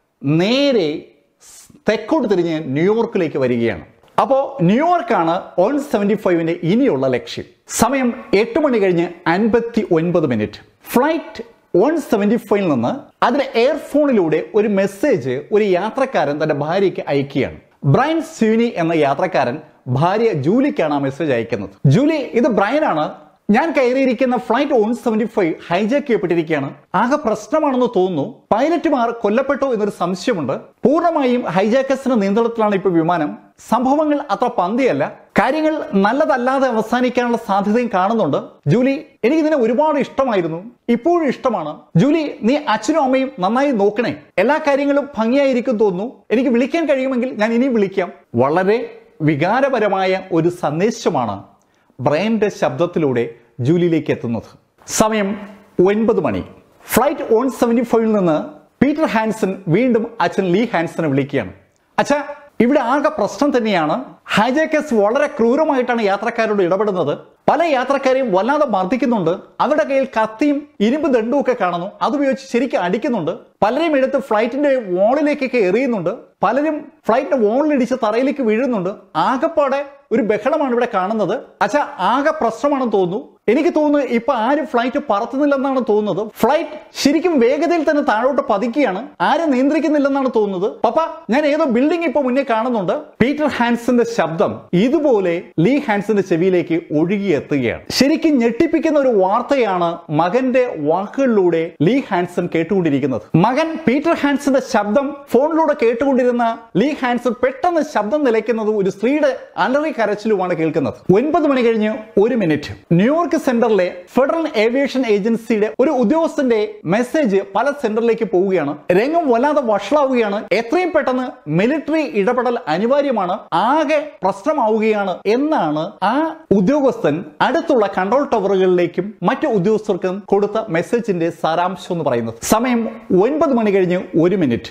നേരെ തെക്കോട്ട് തിരിഞ്ഞ് ന്യൂയോർക്കിലേക്ക് വരികയാണ് അപ്പോൾ ന്യൂയോർക്കാണ് ഓൺ സെവൻറ്റി ഫൈവിന്റെ ഇനിയുള്ള ലക്ഷ്യം സമയം എട്ട് മണി കഴിഞ്ഞ് അൻപത്തി ഒൻപത് മിനിറ്റ് ഫ്ലൈറ്റ് വൺ സെവൻറ്റി ഫൈവിൽ നിന്ന് അതിന്റെ എയർഫോണിലൂടെ ഒരു മെസ്സേജ് ഒരു യാത്രക്കാരൻ തന്റെ ഭാര്യയ്ക്ക് അയക്കുകയാണ് ബ്രയൻ സ്യൂനി എന്ന യാത്രക്കാരൻ ഭാര്യ ജൂലിക്കാണ് ആ മെസ്സേജ് അയക്കുന്നത് ജൂലി ഇത് ബ്രയൻ ആണ് ഞാൻ കയറിയിരിക്കുന്ന flight one seventy five hijack ചെയ്യപ്പെട്ടിരിക്കുകയാണ് ആകെ പ്രശ്നമാണെന്ന് തോന്നുന്നു പൈലറ്റുമാർ കൊല്ലപ്പെട്ടോ എന്നൊരു സംശയമുണ്ട് പൂർണ്ണമായും ഹൈജാക്കസിന്റെ നിയന്ത്രണത്തിലാണ് ഇപ്പോൾ വിമാനം സംഭവങ്ങൾ അത്ര പന്തിയല്ല കാര്യങ്ങൾ നല്ലതല്ലാതെ അവസാനിക്കാനുള്ള സാധ്യതയും കാണുന്നുണ്ട് ജൂലി എനിക്ക് ഇതിനെ ഒരുപാട് ഇഷ്ടമായിരുന്നു ഇപ്പോഴും ഇഷ്ടമാണ് ജൂലി നീ അച്ഛനും അമ്മയും നന്നായി നോക്കണേ എല്ലാ കാര്യങ്ങളും ഭംഗിയായിരിക്കും തോന്നുന്നു എനിക്ക് വിളിക്കാൻ കഴിയുമെങ്കിൽ ഞാൻ ഇനിയും വിളിക്കാം വളരെ വികാരപരമായ ഒരു സന്ദേശമാണ് ബ്രയന്റെ ശബ്ദത്തിലൂടെ ജൂലിയിലേക്ക് എത്തുന്നത് സമയം ഒൻപത് മണി ഫ്ലൈറ്റ് ഓൺ സെവൻറ്റി ഫൈവിൽ നിന്ന് പീറ്റർ ഹാൻസൺ വീണ്ടും അച്ഛൻ ലീ ഹാൻസനെ വിളിക്കുകയാണ് അച്ഛാ ഇവിടെ ആകെ പ്രശ്നം തന്നെയാണ് ഹൈജാക്കേഴ്സ് വളരെ ക്രൂരമായിട്ടാണ് യാത്രക്കാരോട് ഇടപെടുന്നത് പല യാത്രക്കാരെയും വല്ലാതെ മർദ്ദിക്കുന്നുണ്ട് അവരുടെ കയ്യിൽ കത്തിയും ഇരുമ്പ് ദണ്ടും ഒക്കെ കാണുന്നു അതുപയോഗിച്ച് ശരിക്കും അടിക്കുന്നുണ്ട് പലരെയും എടുത്ത് ഫ്ലൈറ്റിന്റെ വോളിലേക്കൊക്കെ എറിയുന്നുണ്ട് പലരും ഫ്ലൈറ്റിന്റെ വോളിലിടിച്ച് തറയിലേക്ക് വീഴുന്നുണ്ട് ആകെപ്പാടെ ഒരു ബഹളമാണ് ഇവിടെ കാണുന്നത് അച്ഛാ ആകെ പ്രശ്നമാണെന്ന് തോന്നുന്നു എനിക്ക് തോന്നുന്നു ഇപ്പൊ ആരും ഫ്ലൈറ്റ് പറത്തുന്നില്ലെന്നാണ് തോന്നുന്നത് ഫ്ലൈറ്റ് ശരിക്കും വേഗതയിൽ തന്നെ താഴോട്ട് പതിക്കുകയാണ് ആരും നിയന്ത്രിക്കുന്നില്ലെന്നാണ് തോന്നുന്നത് പപ്പ ഞാൻ ഏതോ ബിൽഡിംഗ് ഇപ്പൊ മുന്നേ കാണുന്നുണ്ട് പീറ്റർ ഹാൻസിന്റെ ശബ്ദം ഇതുപോലെ ലീ ഹാൻസിന്റെ ചെവിയിലേക്ക് ഒഴുകിയെത്തുകയാണ് ശരിക്കും ഞെട്ടിപ്പിക്കുന്ന ഒരു വാർത്തയാണ് മകന്റെ വാക്കുകളിലൂടെ ലീ ഹാൻസൺ കേട്ടുകൊണ്ടിരിക്കുന്നത് മകൻ പീറ്റർ ഹാൻസിന്റെ ശബ്ദം ഫോണിലൂടെ കേട്ടുകൊണ്ടിരുന്ന ലീ ഹാൻസൺ പെട്ടെന്ന് ശബ്ദം നിലയ്ക്കുന്നത് ഒരു സ്ത്രീയുടെ അലറി കരച്ചിലുമാണ് കേൾക്കുന്നത് ഒൻപത് മണി കഴിഞ്ഞ് ഒരു മിനിറ്റ് ന്യൂയോർക്ക് സെന്ററിലെ ഫെഡറൽ ഏവിയേഷൻ ഏജൻസിയുടെ ഒരു ഉദ്യോഗസ്ഥന്റെ മെസ്സേജ് പല സെന്ററിലേക്ക് പോവുകയാണ് രംഗം വല്ലാതെ വഷളാവുകയാണ് എത്രയും പെട്ടെന്ന് മിലിറ്ററി ഇടപെടൽ അനിവാര്യമാണ് ആകെ പ്രശ്നമാവുകയാണ് എന്നാണ് ആ ഉദ്യോഗസ്ഥൻ അടുത്തുള്ള കൺട്രോൾ ടവറുകളിലേക്കും മറ്റു ഉദ്യോഗസ്ഥർക്കും കൊടുത്ത മെസ്സേജിന്റെ സാരാംശം എന്ന് പറയുന്നത് സമയം ഒൻപത് മണി കഴിഞ്ഞ് ഒരു മിനിറ്റ്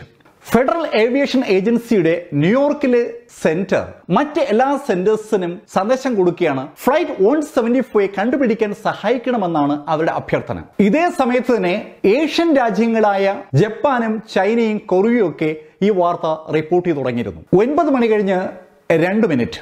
ഫെഡറൽ ഏവിയേഷൻ ഏജൻസിയുടെ ന്യൂയോർക്കിലെ സെന്റർ മറ്റ് എല്ലാ സെന്റേഴ്സിനും സന്ദേശം കൊടുക്കുകയാണ് ഫ്ലൈറ്റ് വൺ സെവന്റി ഫൈവ് കണ്ടുപിടിക്കാൻ സഹായിക്കണമെന്നാണ് അവരുടെ അഭ്യർത്ഥന ഇതേ സമയത്ത് തന്നെ ഏഷ്യൻ രാജ്യങ്ങളായ ജപ്പാനും ചൈനയും കൊറിയയും ഒക്കെ ഈ വാർത്ത റിപ്പോർട്ട് ചെയ്തു തുടങ്ങിയിരുന്നു ഒൻപത് മണി കഴിഞ്ഞ് രണ്ട് മിനിറ്റ്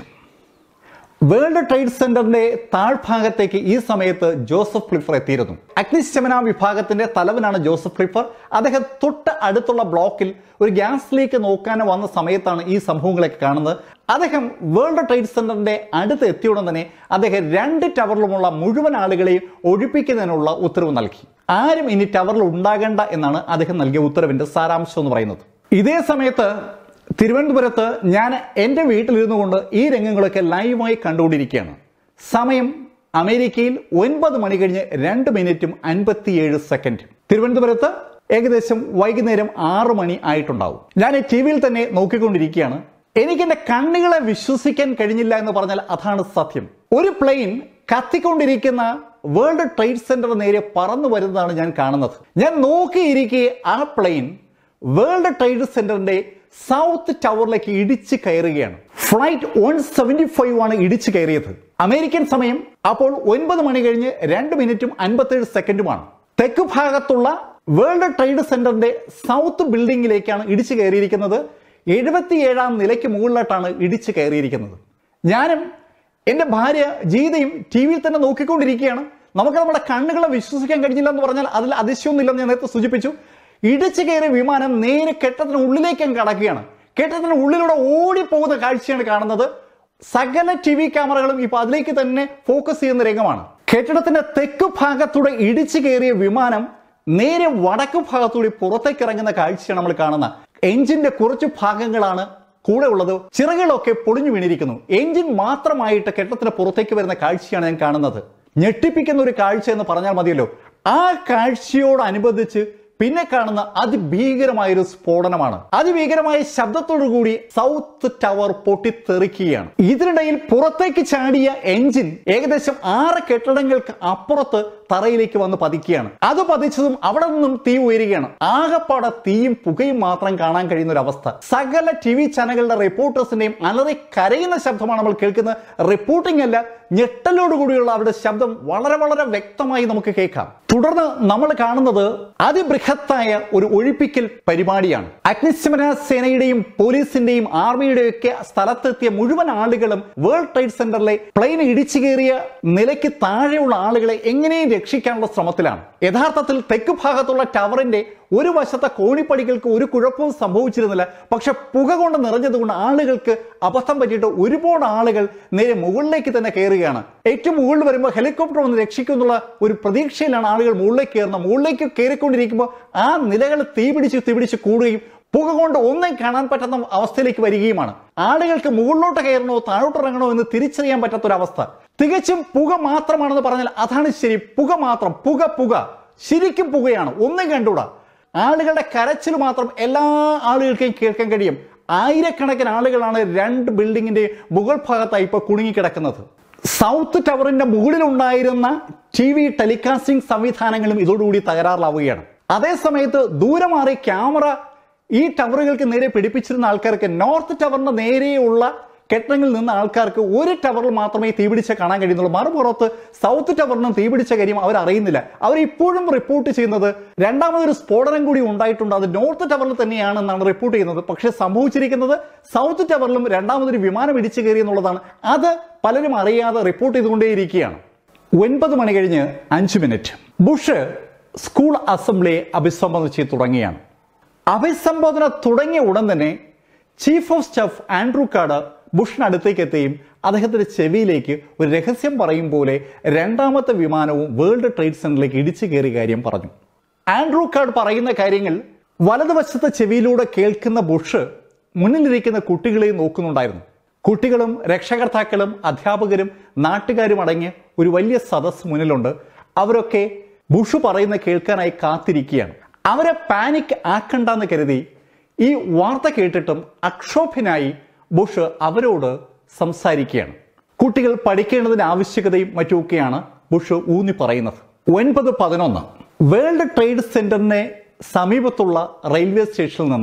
വേൾഡ് ട്രേഡ് സെന്ററിന്റെ താഴ്ഭാഗത്തേക്ക് ഈ സമയത്ത് ജോസഫ് ഫ്ലിഫർ എത്തിയിരുന്നു അഗ്നിശമന വിഭാഗത്തിന്റെ തലവനാണ് ജോസഫ് ഫ്ലിഫർ അദ്ദേഹം തൊട്ട് അടുത്തുള്ള ബ്ലോക്കിൽ ഒരു ഗ്യാസ് ലീക്ക് നോക്കാൻ വന്ന സമയത്താണ് ഈ സംഭവങ്ങളൊക്കെ കാണുന്നത് അദ്ദേഹം വേൾഡ് ട്രേഡ് സെന്ററിന്റെ അടുത്ത് എത്തിയുടൻ തന്നെ അദ്ദേഹം രണ്ട് ടവറിലുമുള്ള മുഴുവൻ ആളുകളെയും ഒഴിപ്പിക്കുന്നതിനുള്ള ഉത്തരവ് നൽകി ആരും ഇനി ടവറിൽ ഉണ്ടാകേണ്ട എന്നാണ് അദ്ദേഹം നൽകിയ ഉത്തരവിന്റെ സാരാംശം എന്ന് പറയുന്നത് ഇതേ സമയത്ത് തിരുവനന്തപുരത്ത് ഞാൻ എൻ്റെ വീട്ടിലിരുന്നു കൊണ്ട് ഈ രംഗങ്ങളൊക്കെ ലൈവായി കണ്ടുകൊണ്ടിരിക്കുകയാണ് സമയം അമേരിക്കയിൽ ഒൻപത് മണി കഴിഞ്ഞ് രണ്ട് മിനിറ്റും അൻപത്തിയേഴ് സെക്കൻഡും തിരുവനന്തപുരത്ത് ഏകദേശം വൈകുന്നേരം ആറ് മണി ആയിട്ടുണ്ടാവും ഞാൻ ടി വിയിൽ തന്നെ നോക്കിക്കൊണ്ടിരിക്കുകയാണ് എനിക്ക് എൻ്റെ കണ്ണുകളെ വിശ്വസിക്കാൻ കഴിഞ്ഞില്ല എന്ന് പറഞ്ഞാൽ അതാണ് സത്യം ഒരു പ്ലെയിൻ കത്തിക്കൊണ്ടിരിക്കുന്ന വേൾഡ് ട്രേഡ് സെന്റർ നേരെ പറന്നു വരുന്നതാണ് ഞാൻ കാണുന്നത് ഞാൻ നോക്കിയിരിക്കെ ആ പ്ലെയിൻ വേൾഡ് ട്രേഡ് സെന്ററിന്റെ സൗത്ത് ടവറിലേക്ക് ഇടിച്ച് കയറുകയാണ് ഫ്ലൈറ്റ് വൺ സെവന്റി ഫൈവ് ആണ് ഇടിച്ച് കയറിയത് അമേരിക്കൻ സമയം അപ്പോൾ ഒൻപത് മണി കഴിഞ്ഞ് രണ്ട് മിനിറ്റും അൻപത്തേഴ് സെക്കൻഡുമാണ് തെക്ക് ഭാഗത്തുള്ള വേൾഡ് ട്രേഡ് സെന്ററിന്റെ സൗത്ത് ബിൽഡിംഗിലേക്കാണ് ഇടിച്ചു കയറിയിരിക്കുന്നത് എഴുപത്തിയേഴാം നിലയ്ക്ക് മുകളിലോട്ടാണ് ഇടിച്ചു കയറിയിരിക്കുന്നത് ഞാനും എൻ്റെ ഭാര്യ ജീതയും ടി വിയിൽ തന്നെ നോക്കിക്കൊണ്ടിരിക്കുകയാണ് നമുക്ക് നമ്മുടെ കണ്ണുകളെ വിശ്വസിക്കാൻ കഴിഞ്ഞില്ല എന്ന് പറഞ്ഞാൽ അതിൽ അതിശയമൊന്നുമില്ലെന്ന് ഞാൻ നേരത്തെ സൂചിപ്പിച്ചു ഇടിച്ചു കയറിയ വിമാനം നേരെ കെട്ടത്തിന് ഉള്ളിലേക്ക് അങ്ങ് കടക്കുകയാണ് കെട്ടത്തിന് ഉള്ളിലൂടെ ഓടിപ്പോകുന്ന കാഴ്ചയാണ് കാണുന്നത് സകല ടി വി ക്യാമറകളും ഇപ്പൊ അതിലേക്ക് തന്നെ ഫോക്കസ് ചെയ്യുന്ന രംഗമാണ് കെട്ടിടത്തിന്റെ തെക്ക് ഭാഗത്തൂടെ ഇടിച്ചു കയറിയ വിമാനം നേരെ വടക്ക് ഭാഗത്തൂടെ പുറത്തേക്ക് ഇറങ്ങുന്ന കാഴ്ചയാണ് നമ്മൾ കാണുന്നത് എഞ്ചിന്റെ കുറച്ച് ഭാഗങ്ങളാണ് കൂടെ ഉള്ളത് ചിറകുകളൊക്കെ പൊളിഞ്ഞു വീണിരിക്കുന്നു എഞ്ചിൻ മാത്രമായിട്ട് കെട്ടിടത്തിന് പുറത്തേക്ക് വരുന്ന കാഴ്ചയാണ് ഞാൻ കാണുന്നത് ഞെട്ടിപ്പിക്കുന്ന ഒരു കാഴ്ച എന്ന് പറഞ്ഞാൽ മതിയല്ലോ ആ കാഴ്ചയോടനുബന്ധിച്ച് പിന്നെ കാണുന്ന അതിഭീകരമായ ഒരു സ്ഫോടനമാണ് അതിഭീകരമായ ശബ്ദത്തോടു കൂടി സൗത്ത് ടവർ പൊട്ടിത്തെറിക്കുകയാണ് ഇതിനിടയിൽ പുറത്തേക്ക് ചാടിയ എഞ്ചിൻ ഏകദേശം ആറ് കെട്ടിടങ്ങൾക്ക് അപ്പുറത്ത് തറയിലേക്ക് വന്ന് പതിക്കുകയാണ് അത് പതിച്ചതും അവിടെ നിന്നും തീ ഉയരുകയാണ് ആകപ്പാടെ തീയും പുകയും മാത്രം കാണാൻ കഴിയുന്ന ഒരു അവസ്ഥ സകല ടി വി ചാനലുകളുടെ റിപ്പോർട്ടേഴ്സിന്റെയും അലറി കരയുന്ന ശബ്ദമാണ് നമ്മൾ കേൾക്കുന്നത് റിപ്പോർട്ടിംഗ് അല്ല ഞെട്ടലോടുകൂടിയുള്ള അവരുടെ ശബ്ദം വളരെ വളരെ വ്യക്തമായി നമുക്ക് കേൾക്കാം തുടർന്ന് നമ്മൾ കാണുന്നത് അതിബൃഹത്തായ ഒരു ഒഴിപ്പിക്കൽ പരിപാടിയാണ് അഗ്നിശമന സേനയുടെയും പോലീസിന്റെയും ആർമിയുടെയും ഒക്കെ സ്ഥലത്തെത്തിയ മുഴുവൻ ആളുകളും വേൾഡ് ട്രേഡ് സെന്ററിലെ പ്ലെയിൻ ഇടിച്ചു കയറിയ നിലയ്ക്ക് താഴെയുള്ള ആളുകളെ എങ്ങനെയും രക്ഷിക്കാനുള്ള ശ്രമത്തിലാണ് യഥാർത്ഥത്തിൽ തെക്ക് ഭാഗത്തുള്ള ടവറിന്റെ ഒരു വശത്തെ കോണിപ്പടികൾക്ക് ഒരു കുഴപ്പവും സംഭവിച്ചിരുന്നില്ല പക്ഷെ പുക കൊണ്ട് നിറഞ്ഞതുകൊണ്ട് ആളുകൾക്ക് അബദ്ധം പറ്റിയിട്ട് ഒരുപാട് ആളുകൾ നേരെ മുകളിലേക്ക് തന്നെ കയറുകയാണ് ഏറ്റവും മുകളിൽ വരുമ്പോൾ ഹെലികോപ്റ്റർ വന്ന് രക്ഷിക്കുന്നുള്ള ഒരു പ്രതീക്ഷയിലാണ് ആളുകൾ മുകളിലേക്ക് കയറുന്നത് മുകളിലേക്ക് കയറിക്കൊണ്ടിരിക്കുമ്പോൾ ആ നിലകൾ തീപിടിച്ച് തീപിടിച്ച് കൂടുകയും പുക കൊണ്ട് ഒന്നും കാണാൻ പറ്റുന്ന അവസ്ഥയിലേക്ക് വരികയുമാണ് ആളുകൾക്ക് മുകളിലോട്ട് കയറണോ താഴോട്ട് ഇറങ്ങണോ എന്ന് തിരിച്ചറിയാൻ പറ്റാത്ത ഒരു അവസ്ഥ തികച്ചും പുക മാത്രമാണെന്ന് പറഞ്ഞാൽ അതാണ് ശരി പുക മാത്രം പുക പുക ശരിക്കും പുകയാണ് ഒന്നും കണ്ടുകൂടാ ആളുകളുടെ കരച്ചിൽ മാത്രം എല്ലാ ആളുകൾക്കും കേൾക്കാൻ കഴിയും ആയിരക്കണക്കിന് ആളുകളാണ് രണ്ട് ബിൽഡിങ്ങിന്റെ മുകൾ ഭാഗത്തായി ഇപ്പോൾ കുടുങ്ങിക്കിടക്കുന്നത് സൗത്ത് ടവറിന്റെ മുകളിലുണ്ടായിരുന്ന ടി വി ടെലികാസ്റ്റിംഗ് സംവിധാനങ്ങളും ഇതോടുകൂടി തകരാറിലാവുകയാണ് അതേ സമയത്ത് ദൂരെ മാറി ക്യാമറ ഈ ടവറുകൾക്ക് നേരെ പിടിപ്പിച്ചിരുന്ന ആൾക്കാർക്ക് നോർത്ത് ടവറിന്റെ നേരെയുള്ള കെട്ടിടങ്ങളിൽ നിന്ന് ആൾക്കാർക്ക് ഒരു ടവറിൽ മാത്രമേ തീപിടിച്ച കാണാൻ കഴിയുന്നുള്ളൂ മറുപുറത്ത് സൗത്ത് ടവറിനും തീപിടിച്ച കാര്യം അവർ അറിയുന്നില്ല അവർ ഇപ്പോഴും റിപ്പോർട്ട് ചെയ്യുന്നത് രണ്ടാമതൊരു സ്ഫോടനം കൂടി ഉണ്ടായിട്ടുണ്ട് അത് നോർത്ത് ടവറിൽ തന്നെയാണെന്നാണ് റിപ്പോർട്ട് ചെയ്യുന്നത് പക്ഷേ സംഭവിച്ചിരിക്കുന്നത് സൗത്ത് ടവറിലും രണ്ടാമതൊരു വിമാനം ഇടിച്ചു കയറി എന്നുള്ളതാണ് അത് പലരും അറിയാതെ റിപ്പോർട്ട് ചെയ്തുകൊണ്ടേയിരിക്കുകയാണ് ഒൻപത് മണി കഴിഞ്ഞ് അഞ്ച് മിനിറ്റ് ബുഷ് സ്കൂൾ അസംബ്ലിയെ അഭിസംബോധന ചെയ്ത് തുടങ്ങിയാണ് അഭിസംബോധന തുടങ്ങിയ ഉടൻ തന്നെ chief of staff Andrew Card ബുഷിനടുത്തേക്ക് എത്തുകയും അദ്ദേഹത്തിന്റെ ചെവിയിലേക്ക് ഒരു രഹസ്യം പറയും പോലെ രണ്ടാമത്തെ വിമാനവും വേൾഡ് ട്രേഡ് സെന്ററിലേക്ക് ഇടിച്ചു കയറിയ കാര്യം പറഞ്ഞു ആൻഡ്രൂ കാർഡ് പറയുന്ന കാര്യങ്ങൾ വലതുവശത്തെ ചെവിയിലൂടെ കേൾക്കുന്ന ബുഷ് മുന്നിലിരിക്കുന്ന കുട്ടികളെയും നോക്കുന്നുണ്ടായിരുന്നു കുട്ടികളും രക്ഷകർത്താക്കളും അധ്യാപകരും നാട്ടുകാരും അടങ്ങിയ ഒരു വലിയ സദസ് മുന്നിലുണ്ട് അവരൊക്കെ ബുഷ് പറയുന്ന കേൾക്കാനായി കാത്തിരിക്കുകയാണ് അവരെ പാനിക് ആക്കണ്ടെന്ന് കരുതി ഈ വാർത്ത കേട്ടിട്ടും അക്ഷോഭ്യനായി ബുഷ് അവരോട് സംസാരിക്കുകയാണ് കുട്ടികൾ പഠിക്കേണ്ടതിന്റെ ആവശ്യകതയും മറ്റുമൊക്കെയാണ് ബുഷ് ഊന്നി പറയുന്നത് ഒൻപത് പതിനൊന്ന് വേൾഡ് ട്രേഡ് സെന്ററിനെ സമീപത്തുള്ള റെയിൽവേ സ്റ്റേഷനിൽ നിന്ന്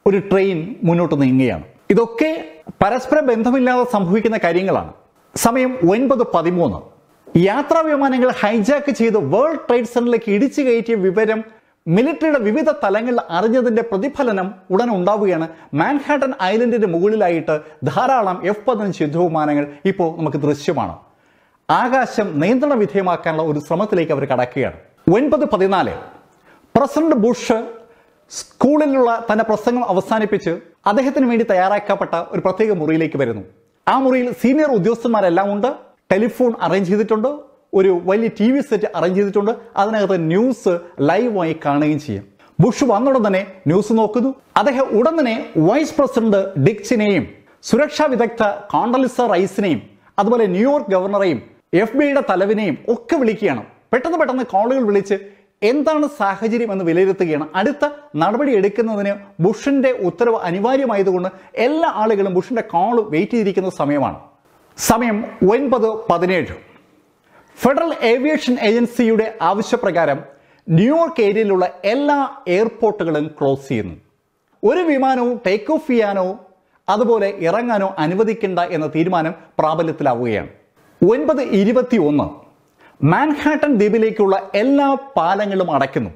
ഒരു ട്രെയിൻ മുന്നോട്ട് നീങ്ങുകയാണ് ഇതൊക്കെ പരസ്പര ബന്ധമില്ലാതെ സംഭവിക്കുന്ന കാര്യങ്ങളാണ് സമയം ഒൻപത് പതിമൂന്ന് യാത്രാ വിമാനങ്ങൾ ഹൈജാക്ക് ചെയ്ത് വേൾഡ് ട്രേഡ് സെന്ററിലേക്ക് ഇടിച്ചു കയറ്റിയ വിവരം മിലിറ്ററിയുടെ വിവിധ തലങ്ങളിൽ അറിഞ്ഞതിന്റെ പ്രതിഫലനം ഉടൻ ഉണ്ടാവുകയാണ് മാൻഹാട്ടൻ ഐലൻഡിന്റെ മുകളിലായിട്ട് ധാരാളം എഫ് പതിനഞ്ച് യുദ്ധവിമാനങ്ങൾ ഇപ്പോൾ നമുക്ക് ദൃശ്യമാണ് ആകാശം നിയന്ത്രണ വിധേയമാക്കാനുള്ള ഒരു ശ്രമത്തിലേക്ക് അവർ കടക്കുകയാണ് ഒൻപത് പതിനാല് പ്രസിഡന്റ് ബുഷ് സ്കൂളിലുള്ള തന്റെ പ്രസംഗം അവസാനിപ്പിച്ച് അദ്ദേഹത്തിന് വേണ്ടി തയ്യാറാക്കപ്പെട്ട ഒരു പ്രത്യേക മുറിയിലേക്ക് വരുന്നു ആ മുറിയിൽ സീനിയർ ഉദ്യോഗസ്ഥന്മാരെല്ലാം ഉണ്ട് ടെലിഫോൺ അറേഞ്ച് ചെയ്തിട്ടുണ്ട് ഒരു വലിയ ടി വി സെറ്റ് അറേഞ്ച് ചെയ്തിട്ടുണ്ട് അതിനകത്ത് ന്യൂസ് ലൈവായി കാണുകയും ചെയ്യും ബുഷ് വന്നുടൻ തന്നെ ന്യൂസ് നോക്കുന്നു അദ്ദേഹം ഉടൻ തന്നെ വൈസ് പ്രസിഡന്റ് ഡിക്സിനെയും സുരക്ഷാ വിദഗ്ധ കോണ്ടലിസ റൈസിനെയും അതുപോലെ ന്യൂയോർക്ക് ഗവർണറെയും എഫ് ബിയുടെ തലവിനെയും ഒക്കെ വിളിക്കുകയാണ് പെട്ടെന്ന് പെട്ടെന്ന് കോളുകൾ വിളിച്ച് എന്താണ് സാഹചര്യം എന്ന് വിലയിരുത്തുകയാണ് അടുത്ത നടപടി എടുക്കുന്നതിന് ബുഷിന്റെ ഉത്തരവ് അനിവാര്യമായതുകൊണ്ട് എല്ലാ ആളുകളും ബുഷിന്റെ കോൾ വെയിറ്റ് ചെയ്തിരിക്കുന്ന സമയമാണ് സമയം ഒൻപത് പതിനേഴ് ഫെഡറൽ ഏവിയേഷൻ ഏജൻസിയുടെ ആവശ്യപ്രകാരം ന്യൂയോർക്ക് ഏരിയയിലുള്ള എല്ലാ എയർപോർട്ടുകളും ക്ലോസ് ചെയ്യുന്നു ഒരു വിമാനവും ടേക്ക് ഓഫ് ചെയ്യാനോ അതുപോലെ ഇറങ്ങാനോ അനുവദിക്കേണ്ട എന്ന തീരുമാനം പ്രാബല്യത്തിലാവുകയാണ് ഒൻപത് ഇരുപത്തി ഒന്ന് മാൻഹാട്ടൻ ദ്വീപിലേക്കുള്ള എല്ലാ പാലങ്ങളും അടയ്ക്കുന്നു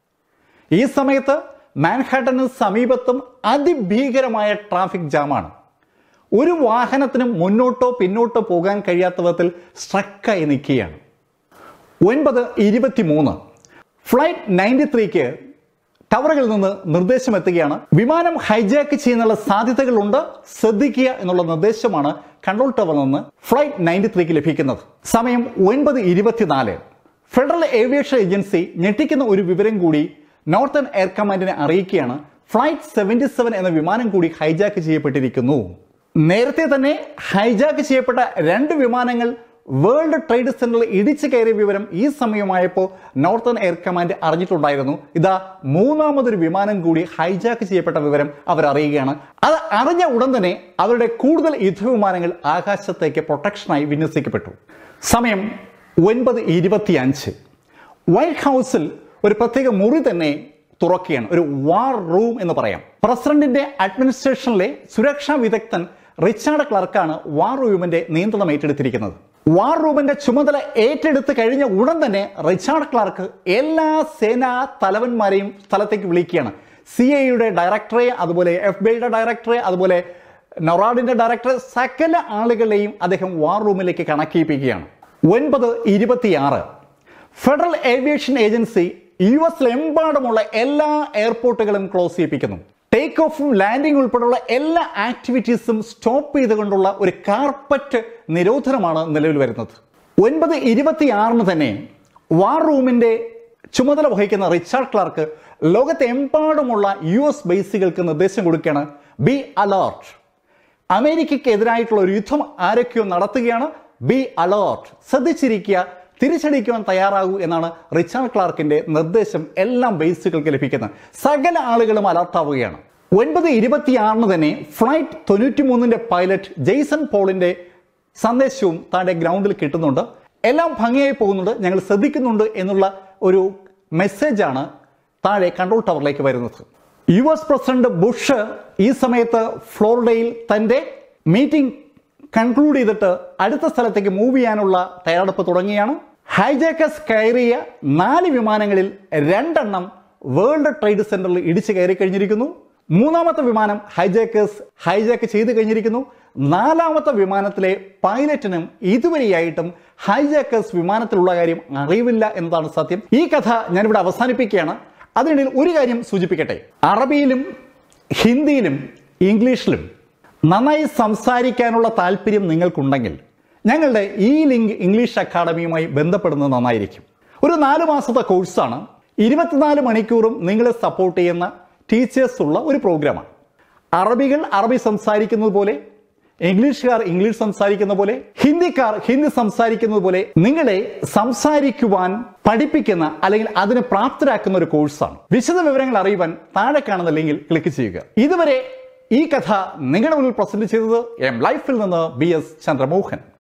ഈ സമയത്ത് മാൻഹാട്ടന് സമീപത്തും അതിഭീകരമായ ട്രാഫിക് ജാമാണ് ഒരു വാഹനത്തിനും മുന്നോട്ടോ പിന്നോട്ടോ പോകാൻ കഴിയാത്ത വിധത്തിൽ സ്ട്രക്കായി നിൽക്കുകയാണ് ഒൻപത് ഇരുപത്തി മൂന്ന് ഫ്ലൈറ്റ് നയൻറ്റി ത്രീക്ക് ടവറുകളിൽ നിന്ന് നിർദ്ദേശം എത്തുകയാണ് വിമാനം ഹൈജാക്ക് ചെയ്യുന്നുള്ള സാധ്യതകളുണ്ട് ശ്രദ്ധിക്കുക എന്നുള്ള നിർദ്ദേശമാണ് കൺട്രോൾ ടവറിൽ നിന്ന് ഫ്ലൈറ്റ് നയൻറ്റി ത്രീക്ക് ലഭിക്കുന്നത് സമയം ഒൻപത് ഇരുപത്തിനാല് ഫെഡറൽ ഏവിയേഷൻ ഏജൻസി ഞെട്ടിക്കുന്ന ഒരു വിവരം കൂടി നോർത്തേൺ എയർ കമാൻഡിനെ അറിയിക്കുകയാണ് ഫ്ലൈറ്റ് സെവൻറ്റി സെവൻ എന്ന വിമാനം കൂടി ഹൈജാക്ക് ചെയ്യപ്പെട്ടിരിക്കുന്നു നേരത്തെ തന്നെ ഹൈജാക്ക് ചെയ്യപ്പെട്ട രണ്ട് വിമാനങ്ങൾ വേൾഡ് ട്രേഡ് സെന്ററിൽ ഇടിച്ചു കയറിയ വിവരം ഈ സമയമായപ്പോൾ നോർത്തേൺ എയർ കമാൻഡ് അറിഞ്ഞിട്ടുണ്ടായിരുന്നു ഇതാ മൂന്നാമതൊരു വിമാനം കൂടി ഹൈജാക്ക് ചെയ്യപ്പെട്ട വിവരം അവർ അറിയുകയാണ് അത് അറിഞ്ഞ ഉടൻ തന്നെ അവരുടെ കൂടുതൽ യുദ്ധവിമാനങ്ങൾ ആകാശത്തേക്ക് പ്രൊട്ടക്ഷനായി വിന്യസിക്കപ്പെട്ടു സമയം ഒൻപത് ഇരുപത്തിയഞ്ച് വൈറ്റ് ഹൗസിൽ ഒരു പ്രത്യേക മുറി തന്നെ തുറക്കുകയാണ് ഒരു വാർ റൂം എന്ന് പറയാം പ്രസിഡന്റിന്റെ അഡ്മിനിസ്ട്രേഷനിലെ സുരക്ഷാ വിദഗ്ധൻ റിച്ചാർഡ് ക്ലർക്കാണ് വാർ റൂമിന്റെ നിയന്ത്രണം ഏറ്റെടുത്തിരിക്കുന്നത് വാർ റൂമിന്റെ ചുമതല ഏറ്റെടുത്ത് കഴിഞ്ഞ ഉടൻ തന്നെ റിച്ചാർഡ് ക്ലാർക്ക് എല്ലാ സേനാ തലവന്മാരെയും സ്ഥലത്തേക്ക് വിളിക്കുകയാണ് സി ഐയുടെ ഡയറക്ടറെ അതുപോലെ എഫ് ബി ഐയുടെ ഡയറക്ടറെ അതുപോലെ നൊറാഡിന്റെ ഡയറക്ടറെ സകല ആളുകളെയും അദ്ദേഹം വാർ റൂമിലേക്ക് കണക്കിയിപ്പിക്കുകയാണ് ഒൻപത് ഇരുപത്തിയാറ് ഫെഡറൽ ഏവിയേഷൻ ഏജൻസി യു എസിലെമ്പാടുമുള്ള എല്ലാ എയർപോർട്ടുകളും ക്ലോസ് ചെയ്യിപ്പിക്കുന്നു ടേക്ക് ഓഫും ലാൻഡിംഗ് ഉൾപ്പെടെയുള്ള എല്ലാ ആക്ടിവിറ്റീസും സ്റ്റോപ്പ് ചെയ്തുകൊണ്ടുള്ള ഒരു കാർപ്പറ്റ് നിരോധനമാണ് നിലവിൽ വരുന്നത് ഒൻപത് ഇരുപത്തിയാറിന് തന്നെ വാർ റൂമിന്റെ ചുമതല വഹിക്കുന്ന റിച്ചാർഡ് ക്ലാർക്ക് ലോകത്തെമ്പാടുമുള്ള യു എസ് ബേസുകൾക്ക് നിർദ്ദേശം കൊടുക്കുകയാണ് ബി അലേർട്ട് അമേരിക്കയ്ക്കെതിരായിട്ടുള്ള ഒരു യുദ്ധം ആരൊക്കെയോ നടത്തുകയാണ് ബി അലേർട്ട് ശ്രദ്ധിച്ചിരിക്കുക തിരിച്ചടിക്കുവാൻ തയ്യാറാകൂ എന്നാണ് റിച്ചാർഡ് ക്ലാർക്കിന്റെ നിർദ്ദേശം എല്ലാം ബേസുകൾക്ക് ലഭിക്കുന്നത് സകല ആളുകളും അലർട്ടാവുകയാണ് ഒൻപത് ഇരുപത്തിയാറിന് തന്നെ ഫ്ലൈറ്റ് തൊണ്ണൂറ്റി മൂന്നിന്റെ പൈലറ്റ് ജെയ്സൺ പോളിന്റെ സന്ദേശവും താഴെ ഗ്രൗണ്ടിൽ കിട്ടുന്നുണ്ട് എല്ലാം ഭംഗിയായി പോകുന്നുണ്ട് ഞങ്ങൾ ശ്രദ്ധിക്കുന്നുണ്ട് എന്നുള്ള ഒരു മെസ്സേജാണ് താഴെ കൺട്രോൾ ടവറിലേക്ക് വരുന്നത് യു എസ് പ്രസിഡന്റ് ബുഷ് ഈ സമയത്ത് ഫ്ലോറിഡയിൽ തന്റെ മീറ്റിംഗ് കൺക്ലൂഡ് ചെയ്തിട്ട് അടുത്ത സ്ഥലത്തേക്ക് മൂവ് ചെയ്യാനുള്ള തയ്യാറെടുപ്പ് തുടങ്ങിയാണ് ഹൈജാക്കസ് കയറിയ നാല് വിമാനങ്ങളിൽ രണ്ടെണ്ണം വേൾഡ് ട്രേഡ് സെന്ററിൽ ഇടിച്ചു കയറി കഴിഞ്ഞിരിക്കുന്നു മൂന്നാമത്തെ വിമാനം ഹൈജാക്കേഴ്സ് ഹൈജാക്ക് ചെയ്തു കഴിഞ്ഞിരിക്കുന്നു നാലാമത്തെ വിമാനത്തിലെ പൈലറ്റിനും ഇതുവരെയായിട്ടും ഹൈജാക്കേഴ്സ് വിമാനത്തിലുള്ള കാര്യം അറിവില്ല എന്നതാണ് സത്യം ഈ കഥ ഞാനിവിടെ അവസാനിപ്പിക്കുകയാണ് അതിനിടയിൽ ഒരു കാര്യം സൂചിപ്പിക്കട്ടെ അറബിയിലും ഹിന്ദിയിലും ഇംഗ്ലീഷിലും നന്നായി സംസാരിക്കാനുള്ള താല്പര്യം നിങ്ങൾക്കുണ്ടെങ്കിൽ ഞങ്ങളുടെ ഈ ലിങ്ക് ഇംഗ്ലീഷ് അക്കാഡമിയുമായി ബന്ധപ്പെടുന്നത് നന്നായിരിക്കും ഒരു നാല് മാസത്തെ കോഴ്സാണ് ഇരുപത്തിനാല് മണിക്കൂറും നിങ്ങളെ സപ്പോർട്ട് ചെയ്യുന്ന ടീച്ചേഴ്സ് ഉള്ള ഒരു പ്രോഗ്രാമാണ് അറബികൾ അറബി സംസാരിക്കുന്നത് പോലെ ഇംഗ്ലീഷുകാർ ഇംഗ്ലീഷ് സംസാരിക്കുന്ന പോലെ ഹിന്ദിക്കാർ ഹിന്ദി സംസാരിക്കുന്നത് പോലെ നിങ്ങളെ സംസാരിക്കുവാൻ പഠിപ്പിക്കുന്ന അല്ലെങ്കിൽ അതിന് പ്രാപ്തരാക്കുന്ന ഒരു കോഴ്സാണ് വിശദ വിവരങ്ങൾ അറിയുവാൻ താഴെ കാണുന്ന ലിങ്കിൽ ക്ലിക്ക് ചെയ്യുക ഇതുവരെ ഈ കഥ നിങ്ങളുടെ മുന്നിൽ പ്രസന്റ് ചെയ്തത് എം ലൈഫിൽ നിന്ന് ബി എസ് ചന്ദ്രമോഹൻ